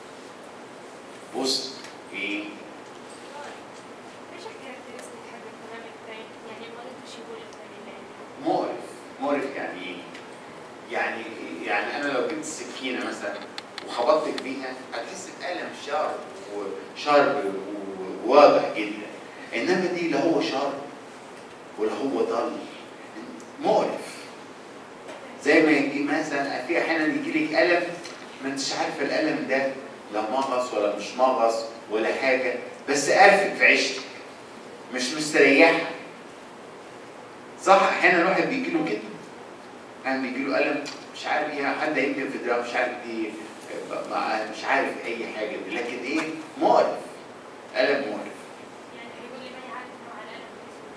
بص ايه ايش الكاركترستيك حق الكلام الثاني؟ يعني المريض ايش يقول الثاني مقرف مقرف يعني ايه؟ يعني يعني انا لو جبت سكينه مثلا وخبطتك بيها هتحس بألم شارب وشارب وواضح جدا انما دي لا هو شارب ولا هو ضل مقرف زي ما يجي مثلا في احيانا يجي لك الم ما انتش عارفه الالم ده لا مغص ولا مش مغص ولا حاجه بس قرفك في عيشتك مش مستريحه صح احيانا الواحد بيجي له كده احيانا بيجي له الم مش عارف ايه حد يمكن في دراعه مش عارف ايه مع- مش عارف اي حاجه دي لكن ايه مقرف الم مقرف يعني هيقول لي ما يعرف نوع الالم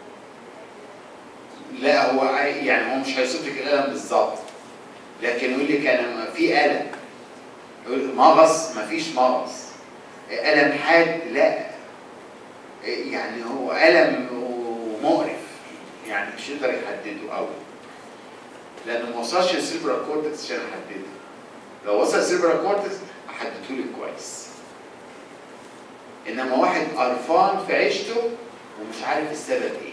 لا هو عاي- يعني هو مش هيوصف لك الالم بالظبط لكن يقول لك انا في الم يقول مغص مفيش مغص الم حاد لا يعني هو الم ومقرف يعني مش يقدر يحدده قوي لانه ما وصلش السيلفرال كورتكس عشان احدده لو وصل السيلفرال كورتكس احدده لك كويس انما واحد قرفان في عيشته ومش عارف السبب ايه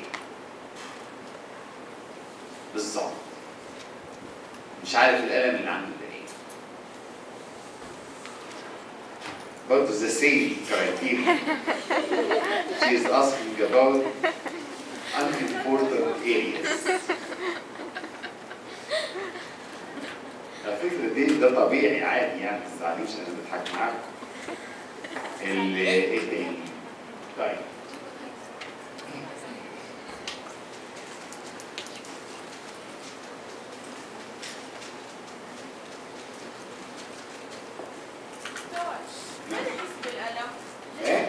بالظبط مش عارف الالم اللي عنده ده ايه برضه the same criteria she is asking about unimportant areas على فكرة دي ده طبيعي عادي يعني ما تزعلوش انا بضحك معاكم ال- ايه تاني؟ طيب ما نحس بالألم ايه؟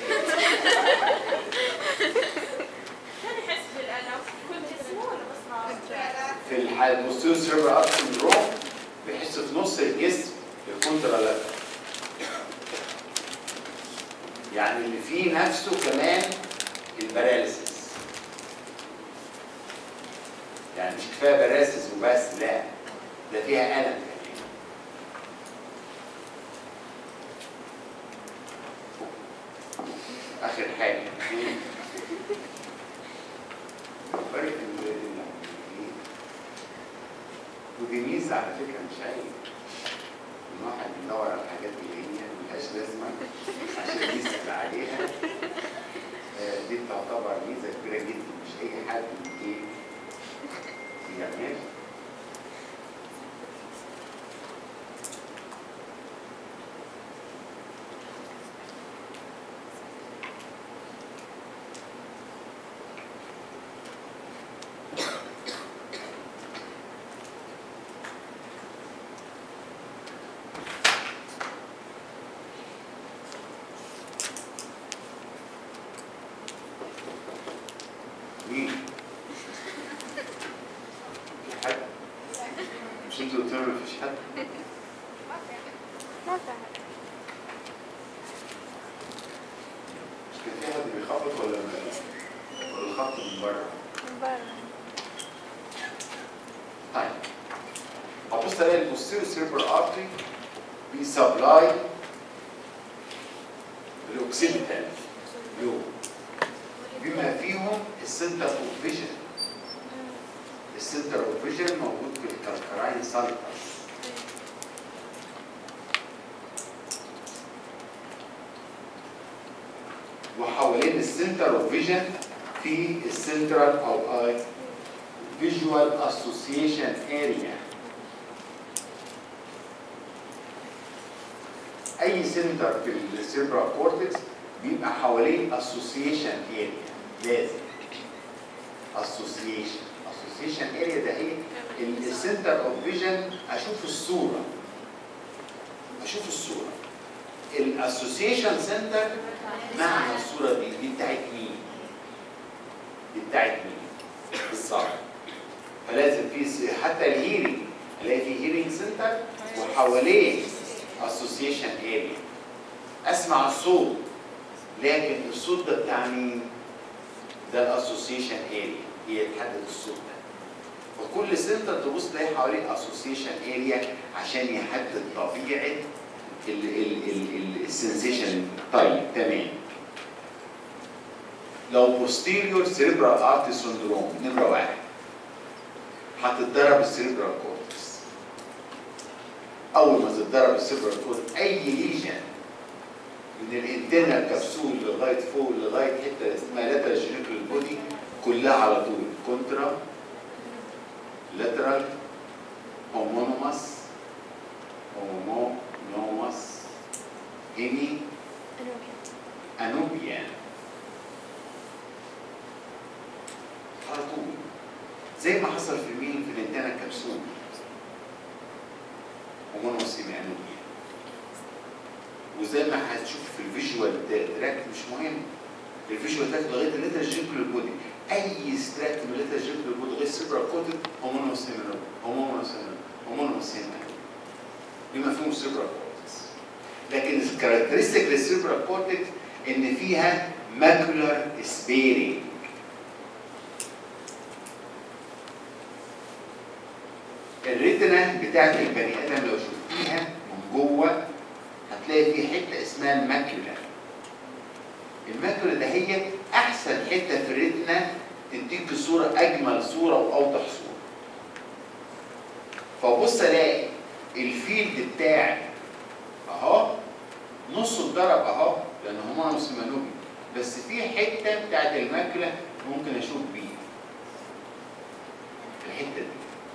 ما نحس بالألم كل جسمه ولا بس راسه؟ في الحال البوستيريور سيربر اب سندروم بيحس في نص الجسم الكونترا يعني اللي فيه نفسه كمان الباراليسيس يعني مش كفايه باراليسيس وبس لا ده فيها الم كمان اخر حاجه فرق ال- ال- ودي ميزه على فكره مش عيب ان واحد بيدور على الحاجات اللي هي ملهاش لازمه عشان يسال عليها آه، دي تعتبر ميزه كبيره جدا مش اي حد ايه يعملها مين؟ في حد؟ مش انتوا قلتوا لي مفيش حد؟ ما في حد. مش كان في حد بيخبط ولا ولا الخط من بره؟ من برا طيب هبص الاقي البوستيريو سيربر ارتري بيسبلاي الاوكسيديتال لوب بما فيهم السنتر اوف فيجن السنتر اوف فيجن موجود في الكركراين سالتس وحوالين السنتر اوف فيجن في السنترال او اي فيجوال اسوسيشن اريا اي سنتر في السيربرال كورتكس بيبقى حواليه اسوسيشن اريا لازم اسوسيشن اسوسيشن اريا ده ايه السنتر اوف فيجن اشوف الصوره اشوف الصوره الاسوسيشن سنتر معنى الصوره دي دي بتاعت مين دي بتاعت مين بالظبط فلازم في س- حتى الهيرنج الاقي في هيرنج سنتر وحواليه اسوسيشن اريا اسمع الصوت لكن الصوت ده بتاع مين؟ ده الاسوسيشن اريا هي تحدد الصوت ده وكل سنتر تبص تلاقي حواليه اسوسيشن اريا عشان يحدد طبيعه السنسيشن طيب تمام لو posterior cerebral artery syndrome نمره واحد هتتضرب السيربرال كورتكس اول ما تتضرب السيربرال كورتكس اي ليجن من الانترنال كبسول لغايه فوق لغايه حته اسمها لاترال جينيكال بودي كلها على طول كونترا لاترال هومونوماس هومونوماس هيمي انوبيان على طول زي ما حصل في مين في الانتانا كبسول هومونوماس هيمي انوبيان وزي ما هتشوف في الفيجوال تراك مش مهم الفيجوال تراك لغايه الليتر جينكل بودي اي ستراك من الليتر جينكل بودي لغايه السيبرا كوتد هومونوماس هيمي انوبيان هومونوماس هيمي هومونوماس هيمي انوبيان بما فيهم السيبرا كورتكس لكن الكاركترستيك للسيبرا كورتكس ان فيها ماكولار سبيرنج الريتنا بتاعت البني ادم لو شفتيها من جوه هتلاقي في حته اسمها الماكيولا الماكولا ده هي احسن حته في الريتنا تديك صوره اجمل صوره واوضح صوره فبص الاقي الفيلد بتاعي اهو نصه اتضرب اهو لان هما نص منوبي بس في حته بتاعت الماكله ممكن اشوف بيها الحته دي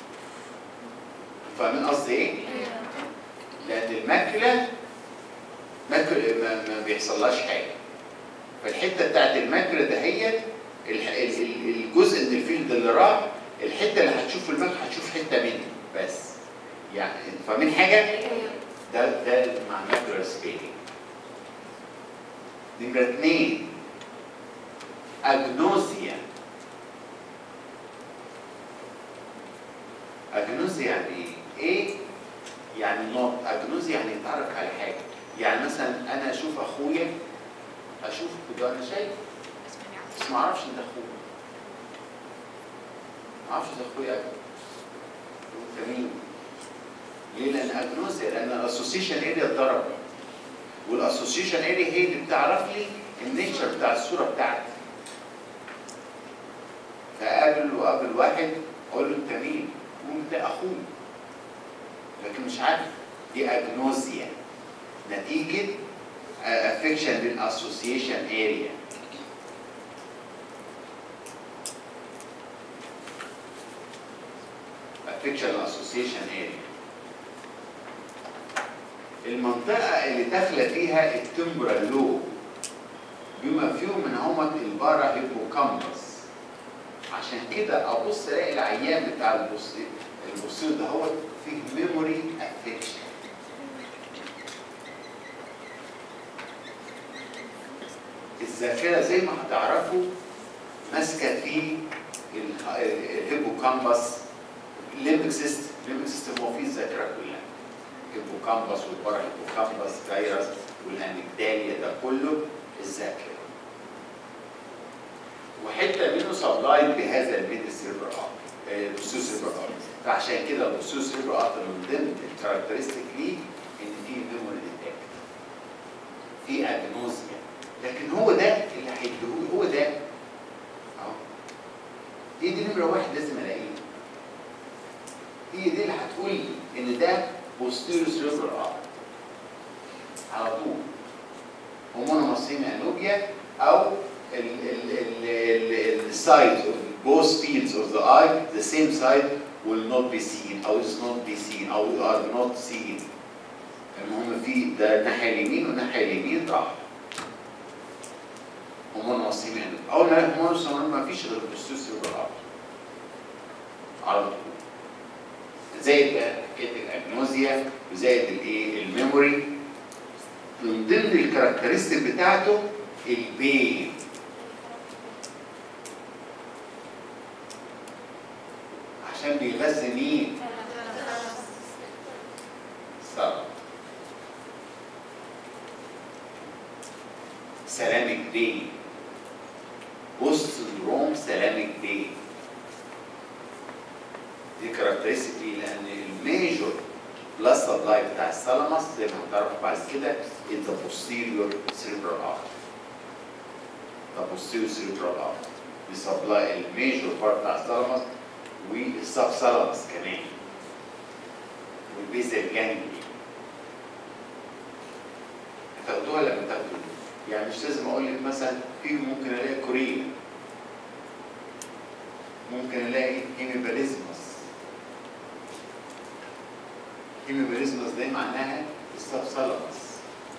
فاهمين قصدي ايه؟ لان الماكله ماكله ما, ما بيحصلهاش حاجه فالحته بتاعت الماكله دهيت الح- ال- ال- الجزء من الفيلد اللي راح الحته اللي هتشوف في الماكله هتشوف حته منه بس يعني فاهمين حاجه؟ ده ده مع ماكلر سبيلينج نمرة اتنين اجنوزيا اجنوزيا يعني ايه؟ ايه؟ يعني نوت اجنوزيا يعني يتعرف على حاجه يعني مثلا انا اشوف اخويا اشوف كده انا شايف بس ما اعرفش ان ده اخويا ما اعرفش ده اخويا ابدا انت مين؟ ليه؟ لان اجنوزيا لان الاسوسيشن اريا اتضرب والاسوسيشن اريا هي اللي بتعرف لي النيتشر بتاع الصوره بتاعتي فاقابل وقابل واحد اقول له انت مين؟ يقول ده اخوي لكن مش عارف دي اجنوزيا نتيجه افكشن بالاسوسيشن اريا افكشن اسوسيشن اريا المنطقة اللي داخلة فيها التمبرال لوب بما فيهم من هم البارا هيبوكامبس عشان كده ابص الاقي العيان بتاع البصير البصير ده هو فيه ميموري افكشن الذاكرة زي ما هتعرفوا ماسكة في ال- الهيبوكامبس الليمبك سيستم الليمبك سيستم هو فيه الذاكرة كلها هيبوكامبس والبارا هيبوكامبس فيروس والاميجداليا ده كله الذاكره وحته منه سبلايد بهذا الميد سيرفر البوستيرو سيرفر ارت فعشان كده البوستيرو سيرفر ارت من ضمن الكاركترستيك ليه ان في ميموري ديتكت في اجنوزيا لكن هو ده اللي هيديهولي هو ده اهو دي دي نمره واحد لازم الاقيه هي دي اللي هتقول لي ان ده posterior cerebral artery على طول هومونوماسيميا انوبيا او السايد of both fields of the eye the same side will not be seen او is not be seen او are not seen المهم في ده الناحيه اليمين والناحيه اليمين راح هومونوماسيميا انوبيا اول ما الاقي هومونوماسيميا ما فيش غير posterior cerebral artery على طول زائد بقى حكايه الاجنوزيا وزائد الايه الميموري من ضمن الكاركترستيك بتاعته البين عشان بيغذي مين؟ السبب سلامك بين بوست سندروم سلامك بين دي كاركترستيك ليه؟ لان الميجور بلس سبلاي بتاع الثالاموس زي ما هتعرفوا بعد كده is the posterior cerebral artery. the posterior cerebral artery بيسبلاي الميجور بارت بتاع الثالاموس والسب ثالاموس كمان والبيزل جانجلي هتاخدوها لما تاخدوا يعني مش لازم اقول لك مثلا في ممكن الاقي كوريا ممكن الاقي هيميباليزمس هيميباليزمس ده معناها السبسلمس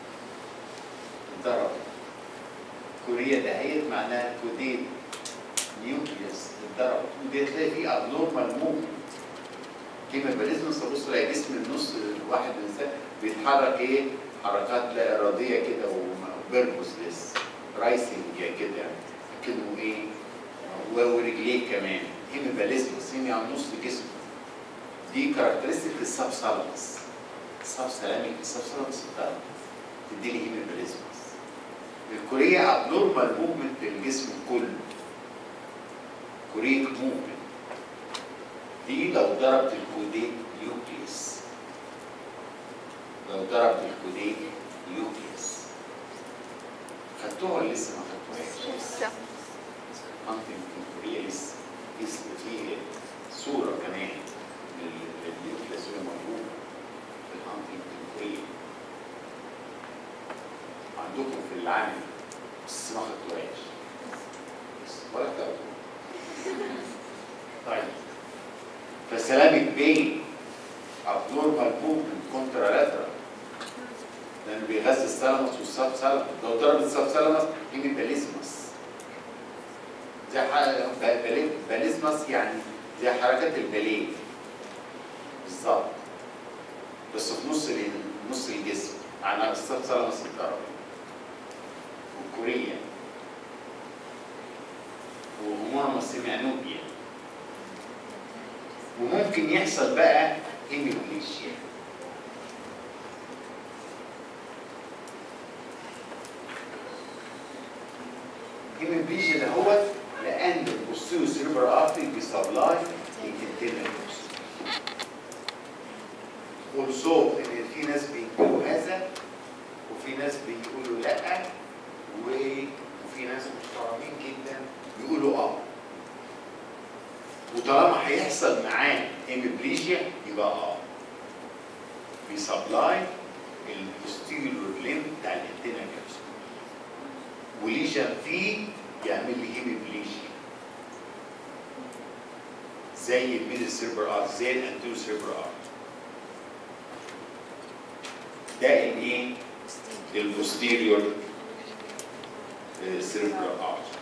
اتضرب كوريا دهيت معناها كوديت نيوكليوس اتضرب ودي تلاقي فيه ابنورمال موفمنت هيميباليزمس تبص تلاقي جسم النص الواحد من الانسان بيتحرك ايه حركات لا اراديه كده وبيربوسلس رايسنج كده يعني كأنه ايه ورجليه كمان هيميباليزمس هيمي على نص جسمه دي كاركترستيك السب سالامس السب سلاميك السب سالامس بتاعته تدي لي هيميباليزمس الكوريا ابنورمال موفمنت للجسم كله كوريك موفمنت دي لو ضربت الكوديت نيوكليس لو ضربت الكوديت نيوكليس خدتوها ولا لسه ما خدتوهاش؟ لسه هانتنجتون كوريا لسه لسه في صورة كمان للنيوكليس موجودة في الهانتنجتون كوريا عندكم في العالم بس ما خدتوهاش بس ولا خدتوها طيب فسلامة بين abnormal movement contralateral لأنه بيغذي الثالاموس والسب ثالاموس لو ضرب السب ثالاموس يجي باليزمس زي ح- ب- بالي- باليزمس يعني زي حركات الباليه بالظبط بس في نص ال- نص الجسم على السب ثالاموس الضرب والكوريا وهرمون السيميانوبيا وممكن يحصل بقى هيميبليشيا هيميبليشيا ده هو لان البوستيريو سيربرال ارتري بيسبلاي الانترنال اولسو ان في ناس بيقولوا هذا وفي ناس بيقولوا لا و- وفي ناس محترمين جدا بيقولوا اه وطالما هيحصل معاه هيميبليجيا يبقى اه بيسبلاي البوستيريور ليم بتاع الانتنا كابسول وليجن فيه يعمل لي هيميبليجيا زي الميدل سيربر ارت زي الانتيرو سيربر ارت ده الايه؟ البوستيريور سيربر ارت